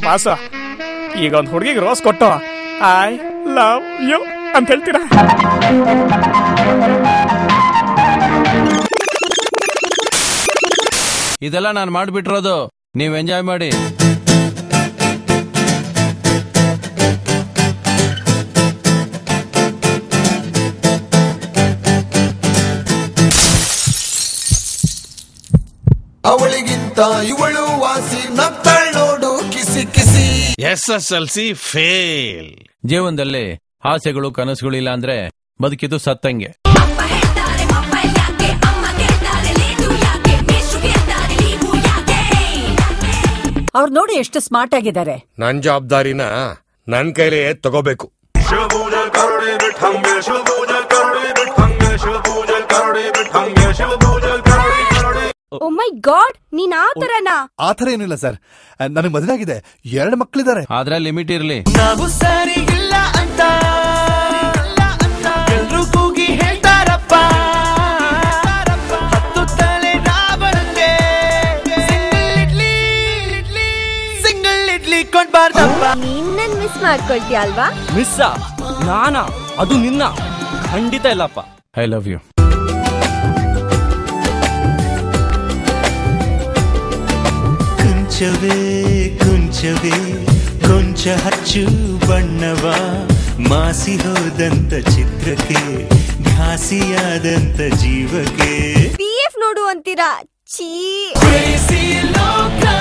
ಬಾಸ ಈಗ ಒಂದು ಹುಡುಗಿಗೆ ರೋಸ್ ಕೊಟ್ಟು ಐ ಲವ್ ಯು ಅಂತ ಹೇಳ್ತೀರಾ ಇದೆಲ್ಲ ನಾನು ಮಾಡ್ಬಿಟ್ಟಿರೋದು ನೀವ್ ಎಂಜಾಯ್ ಮಾಡಿ ಅವಳಿಗಿಂತ ಇವಳು ವಾಸಿ ನಗ್ತಾಳ್ ನೋಡು ಕಿಸಿ ಕಿಸಿ S S L C fail ಜೀವನದಲ್ಲಿ ಆಸೆಗಳು ಕನಸುಗಳು ಇಲ್ಲ ಅಂದ್ರೆ ಬದುಕಿದ್ದು ಸತ್ತಂಗೆ ಅಪ್ಪ ಹೇಳ್ತಾರೆ ಮೊಬೈಲ್ ಯಾಕೆ ಅಮ್ಮ ಕೇಳ್ತಾರೆ ಲೀಡು ಯಾಕೆ ಮೇಷ್ಟ್ರು ಕೇಳ್ತಾರೆ ಲೀವು ಯಾಕೆ ಅವ್ರು ನೋಡಿ ಎಷ್ಟು ಸ್ಮಾರ್ಟ್ ಆಗಿದ್ದಾರೆ ನನ್ ಜವಾಬ್ದಾರಿನ ನನ್ ಕೈಲೇ ತಗೋಬೇಕು ಓ ಮೈ ಗಾಡ್ ನೀನ್ ಆ ತರನಾ ಆ ಥರ ಏನಿಲ್ಲ ಸರ್ ನನಗೆ ಮದುವೆ ಆಗಿದೆ ಎರಡು ಮಕ್ಕಳಿದ್ದಾರೆ ಆದ್ರೆ ಲಿಮಿಟ್ ಇರ್ಲಿ ನಾವು ಸರಿ ಇಲ್ಲ ಅಂತ ಎಲ್ರು ಕೂಗಿ ಹೇಳ್ತಾರಪ್ಪ ಹತ್ತು ತಲೆ ರಾವಣಂಗೆ ಸಿಂಗಲ್ ಇಡ್ಲಿ ಸಿಂಗಲ್ ಇಡ್ಲಿ ಕೊಂಡ್ಬಾರ್ದಪ್ಪ ನೀನ್ ನನ್ ಮಿಸ್ ಮಾಡ್ಕೊಳ್ತೀಯ ಅಲ್ವಾ ಮಿಸ್ಸ ನಾನಾ ಅದು ನಿನ್ನ ಖಂಡಿತ ಇಲ್ಲಪ್ಪ ಐ ಲವ್ ಯು ಕುಂಚವೇ ಕುಂಚವೇ ಕೊಂಚ ಹಚ್ಚು ಬಣ್ಣವ ಮಾಸಿ ಹೋದಂತ ಚಿತ್ರಕ್ಕೆ ಘಾಸಿಯಾದಂತ ಜೀವಕ್ಕೆ ಪಿ ಎಫ್ ನೋಡು ಅಂತೀರಾ ಛೀ ಲೋಕ